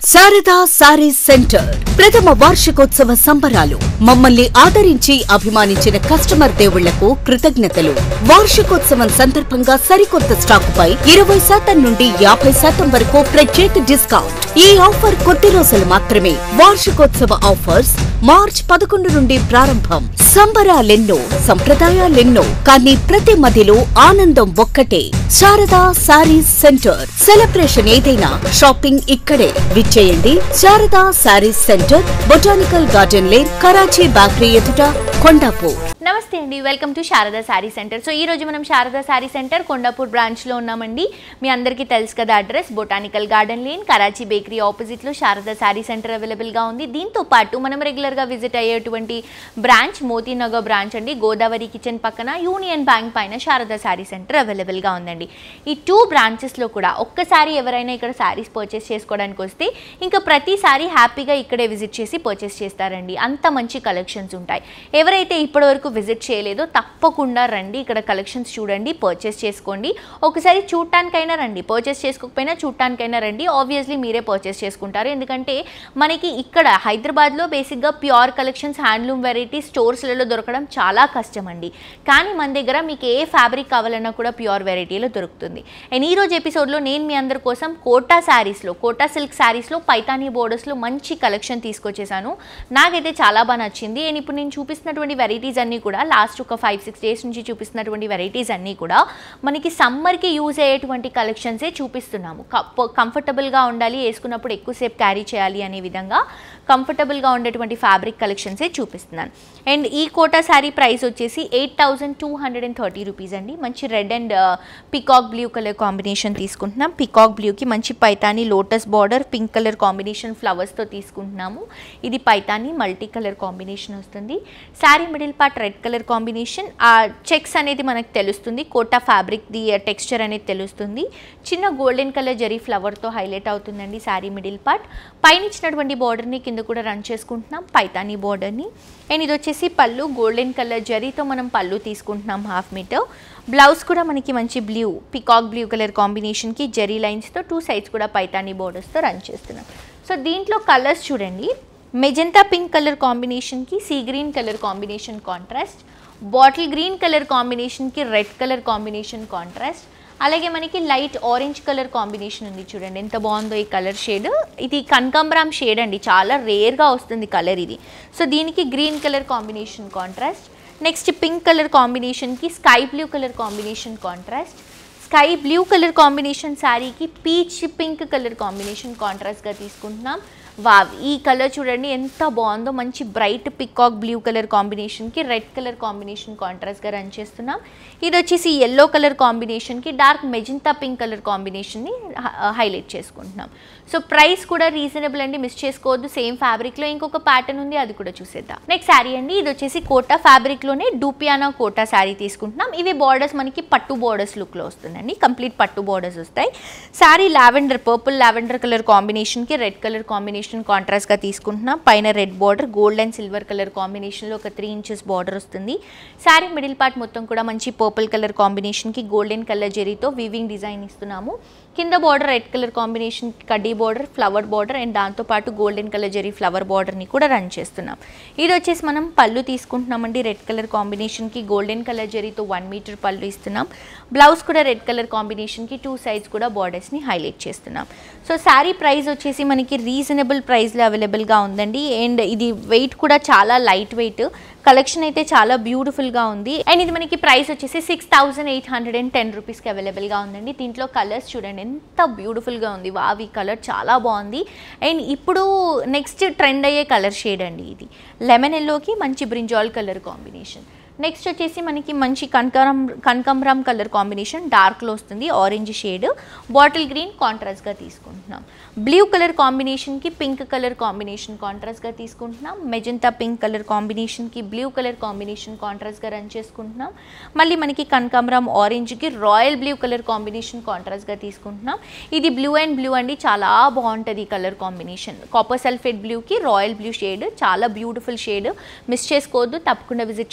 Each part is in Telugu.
శారదా సారీ సెంటర్ ప్రథమ వార్షికోత్సవ సంబరాలు మమ్మల్ని ఆదరించి అభిమానించిన కస్టమర్ దేవుళ్లకు కృతజ్ఞతలు వార్షికోత్సవం సందర్భంగా సరికొత్త స్టాకుపై ఇరవై శాతం నుండి యాభై శాతం వరకు ప్రత్యేక డిస్కౌంట్ ఈ ఆఫర్ కొద్ది రోజులు మాత్రమే వార్షికోత్సవ ఆఫర్స్ మార్చ్ పదకొండు నుండి ప్రారంభం సంబరాలెన్నో సంప్రదాయాలెన్నో కానీ ప్రతి మదిలో ఆనందం ఒక్కటే శారదా సారీ సెంటర్ సెలబ్రేషన్ ఏదైనా షాపింగ్ ఇక్కడే విచ్చేయండి Sharada sari centre botanical garden lane Karachi bakery ఎదుట కొండాపూర్ నమస్తే అండి welcome to Sharada sari centre so ఈ రోజు మనం శారదా శారీ సెంటర్ కొండాపూర్ బ్రాంచ్లో ఉన్నామండి మీ అందరికీ తెలుసు కదా address botanical garden lane Karachi bakery ఆపోజిట్లో శారదా శారీ సెంటర్ అవైలబుల్గా ఉంది దీంతో పాటు మనం రెగ్యులర్గా విజిట్ అయ్యేటువంటి బ్రాంచ్ మోతీనగర్ బ్రాంచ్ అండి గోదావరి కిచెన్ పక్కన యూనియన్ బ్యాంక్ పైన శారదా శారీ సెంటర్ అవైలబుల్గా ఉందండి ఈ టూ బ్రాంచెస్లో కూడా ఒక్కసారి ఎవరైనా ఇక్కడ శారీస్ పర్చేస్ చేసుకోవడానికి వస్తే ఇంకా ప్రతిసారి హ్యాపీగా ఇక్కడే విజిట్ చేసి పర్చేస్ చేస్తారండి అంత మంచి కలెక్షన్స్ ఉంటాయి ఎవరైతే ఇప్పటివరకు విజిట్ చేయలేదో తప్పకుండా రండి ఇక్కడ కలెక్షన్స్ చూడండి పర్చేస్ చేసుకోండి ఒకసారి చూడటానికైనా రండి పర్చేస్ చేసుకోకపోయినా చూడటానికైనా రండి ఆబ్వియస్లీ మీరే పర్చేస్ చేసుకుంటారు ఎందుకంటే మనకి ఇక్కడ హైదరాబాద్లో బేసిక్గా ప్యూర్ కలెక్షన్స్ హ్యాండ్లూమ్ వెరైటీ స్టోర్స్లలో దొరకడం చాలా కష్టం అండి కానీ మన దగ్గర మీకు ఏ ఫ్యాబ్రిక్ కావాలన్నా కూడా ప్యూర్ వెరైటీలో దొరుకుతుంది అండ్ ఈ రోజు ఎపిసోడ్లో నేను మీ అందరి కోసం కోటా శారీస్లో కోటా సిల్క్ శారీస్లో పైతానీ బోర్డర్స్లో మంచి కలెక్షన్ తీసుకొచ్చేసాను నాకైతే చాలా బాగా నచ్చింది అండ్ ఇప్పుడు నేను చూపిస్తున్నటువంటి వెరైటీస్ అన్నీ కూడా లాస్ట్ ఒక ఫైవ్ సిక్స్ డేస్ నుంచి చూపిస్తున్నటువంటి వెరైటీస్ అన్నీ కూడా మనకి సమ్మర్కి యూజ్ అయ్యేటువంటి కలెక్షన్సే చూపిస్తున్నాము కంఫర్టబుల్గా ఉండాలి వేసుకున్నప్పుడు ఎక్కువసేపు క్యారీ చేయాలి అనే విధంగా కంఫర్టబుల్గా ఉండేటువంటి ఫ్యాబ్రిక్ కలెక్షన్సే చూపిస్తున్నాను అండ్ ఈ కోటా శారీ ప్రైస్ వచ్చేసి eight thousand two hundred and thirty rupees అండి మంచి red and peacock blue colour combination తీసుకుంటున్నాం పికాక్ బ్లూకి మంచి Paithani lotus border pink colour combination ఫ్లవర్స్తో తీసుకుంటున్నాము ఇది పైతాని మల్టీ కలర్ కాంబినేషన్ వస్తుంది sari middle part red colour combination ఆ చెక్స్ అనేది మనకు తెలుస్తుంది కోటా ఫ్యాబ్రిక్ ది టెక్స్చర్ అనేది తెలుస్తుంది చిన్న గోల్డెన్ కలర్ జరీ ఫ్లవర్తో హైలైట్ అవుతుందండి శారీ మిడిల్ పార్ట్ పైన ఇచ్చినటువంటి బార్డర్ని కింద కూడా రన్ చేసుకుంటున్నాం పైతానీ బార్డర్ని అండ్ ఇది వచ్చేసి పళ్ళు గోల్డెన్ కలర్ జరీతో మనం పళ్ళు తీసుకుంటున్నాం హాఫ్ మీటర్ బ్లౌజ్ కూడా మనకి మంచి బ్లూ పికాక్ బ్లూ కలర్ కాంబినేషన్కి జరీ లైన్స్తో టూ సైడ్స్ కూడా పైతానీ బోర్డర్స్తో రన్ చేస్తున్నాం సో దీంట్లో కలర్స్ చూడండి మెజెంతా పింక్ కలర్ కాంబినేషన్కి sea green colour combination contrast bottle green colour కాంబినేషన్కి రెడ్ కలర్ కాంబినేషన్ కాంట్రాస్ట్ అలాగే మనకి లైట్ ఆరెంజ్ కలర్ కాంబినేషన్ ఉంది చూడండి ఎంత బాగుందో ఈ కలర్ షేడ్ ఇది కనకాంబరాం షేడ్ అండి చాలా రేర్గా వస్తుంది కలర్ ఇది సో దీనికి green colour combination contrast next pink colour కాంబినేషన్కి sky blue colour combination contrast sky blue colour combination శారీకి పీచ్ పింక్ కలర్ కాంబినేషన్ కాంట్రాస్ట్గా తీసుకుంటున్నాం వావ్ ఈ కలర్ చూడండి ఎంత బాగుందో మంచి బ్రైట్ పికాక్ బ్లూ కలర్ కాంబినేషన్కి రెడ్ కలర్ కాంబినేషన్ కాంట్రాస్ట్గా రన్ చేస్తున్నాం ఇది వచ్చేసి ఎల్లో కలర్ కాంబినేషన్కి డార్క్ మెజంతా పింక్ కలర్ కాంబినేషన్ని హైలైట్ చేసుకుంటున్నాం సో ప్రైస్ కూడా రీజనబుల్ అండి మిస్ చేసుకోవద్దు సేమ్ ఫ్యాబ్రిక్లో ఇంకొక ప్యాటర్న్ ఉంది అది కూడా చూసేద్దాం నెక్స్ట్ శారీ అండి ఇది వచ్చేసి కోటా ఫ్యాబ్రిక్లోనే డూపియానా కోటా శారీ తీసుకుంటున్నాం ఇవి బార్డర్స్ మనకి పట్టు బార్డర్స్ లుక్లో వస్తుందండి కంప్లీట్ పట్టు బార్డర్స్ వస్తాయి sari lavender purple lavender colour కాంబినేషన్కి రెడ్ కలర్ కాంబినేషన్ కాంట్రాస్ట్గా తీసుకుంటున్నాం పైన red border gold and silver colour కాంబినేషన్లో ఒక త్రీ ఇంచెస్ బార్డర్ వస్తుంది శారీ మిడిల్ పార్ట్ మొత్తం కూడా మంచి పర్పుల్ కలర్ కాంబినేషన్కి గోల్డెన్ కలర్ జెరీతో వీవింగ్ డిజైన్ ఇస్తున్నాము కింద బార్డర్ రెడ్ కలర్ కాంబినేషన్ కడ్డీ బార్డర్ ఫ్లవర్ బార్డర్ అండ్ దాంతోపాటు గోల్డెన్ కలర్ జరీ ఫ్లవర్ బార్డర్ని కూడా రన్ చేస్తున్నాం ఇది వచ్చేసి మనం పళ్ళు తీసుకుంటున్నామండి రెడ్ కలర్ కాంబినేషన్కి గోల్డెన్ కలర్ జరీతో వన్ మీటర్ పళ్ళు ఇస్తున్నాం బ్లౌజ్ కూడా రెడ్ కలర్ కాంబినేషన్కి టూ సైడ్స్ కూడా బార్డర్స్ని హైలైట్ చేస్తున్నాం సో శారీ ప్రైస్ వచ్చేసి మనకి రీజనబుల్ ప్రైస్లో అవైలబుల్గా ఉందండి అండ్ ఇది వెయిట్ కూడా చాలా లైట్ వెయిట్ కలెక్షన్ అయితే చాలా బ్యూటిఫుల్గా ఉంది అండ్ ఇది మనకి ప్రైస్ వచ్చేసి six thousand eight hundred and ten రూపీస్కి అవైలబుల్గా ఉందండి దీంట్లో కలర్స్ చూడండి ఎంత బ్యూటిఫుల్గా ఉంది వావ్ ఈ కలర్ చాలా బాగుంది అండ్ ఇప్పుడు నెక్స్ట్ ట్రెండ్ అయ్యే కలర్ షేడ్ అండి ఇది లెమన్ ఎల్లోకి మంచి బ్రింజాల్ కలర్ కాంబినేషన్ నెక్స్ట్ వచ్చేసి మనకి మంచి కనకారం కనకాంబరం కలర్ కాంబినేషన్ డార్క్లో వస్తుంది ఆరెంజ్ షేడ్ బాటిల్ గ్రీన్ కాంట్రాస్ట్గా తీసుకుంటున్నాం బ్లూ కలర్ కాంబినేషన్కి పింక్ కలర్ కాంబినేషన్ కాంట్రాస్ట్గా తీసుకుంటున్నాం మెజంతా పింక్ కలర్ కాంబినేషన్కి బ్లూ కలర్ కాంబినేషన్ కాంట్రాస్ట్గా రన్ చేసుకుంటున్నాం మళ్ళీ మనకి కనకాంబరం ఆరెంజ్కి రాయల్ బ్లూ కలర్ కాంబినేషన్ కాంట్రాస్ట్గా తీసుకుంటున్నాం ఇది బ్లూ అండ్ బ్లూ అండి చాలా బాగుంటుంది ఈ కలర్ కాంబినేషన్ కాపర్ సల్ఫేట్ బ్లూకి రాయల్ బ్లూ షేడ్ చాలా బ్యూటిఫుల్ షేడ్ మిస్ చేసుకోవద్దు తప్పకుండా విజిట్ చేసి పర్చేస్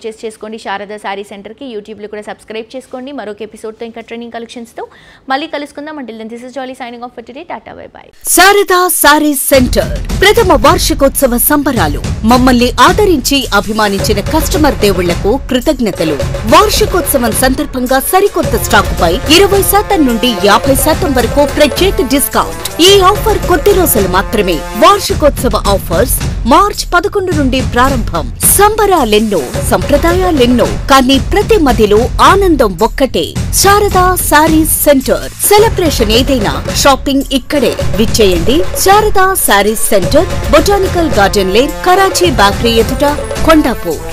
పర్చేస్ చేసుకోండి శారదా శారీ సెంటర్కి యూట్యూబ్లో కూడా సబ్స్క్రైబ్ చేసుకోండి మరొక ఎపిసోడ్తో ఇంకా ట్రెండింగ్ కలెక్షన్స్తో మళ్ళీ కలుసుకుందాం అంటే this is Jolly signing off today tata bye bye Sharada sari centre ప్రథమ వార్షికోత్సవ సంబరాలు మమ్మల్ని ఆదరించి అభిమానించిన కస్టమర్ దేవుళ్లకు కృతజ్ఞతలు వార్షికోత్సవం సందర్భంగా సరికొత్త స్టాకుపై ఇరవై శాతం నుండి యాభై శాతం వరకు ప్రత్యేక డిస్కౌంట్ ఈ ఆఫర్ కొద్ది రోజులు మాత్రమే వార్షికోత్సవ ఆఫర్స్ మార్చ్ పదకొండు నుండి ప్రారంభం సంబరాలెన్నో సంప్రదాయాలెన్నో కానీ ప్రతి మదిలో ఆనందం ఒక్కటే శారదా సారీ సెంటర్ సెలబ్రేషన్ ఏదైనా షాపింగ్ ఇక్కడే విచ్చేయండి Sharada sari centre botanical garden lane Karachi bakery ఎదుట కొండాపూర్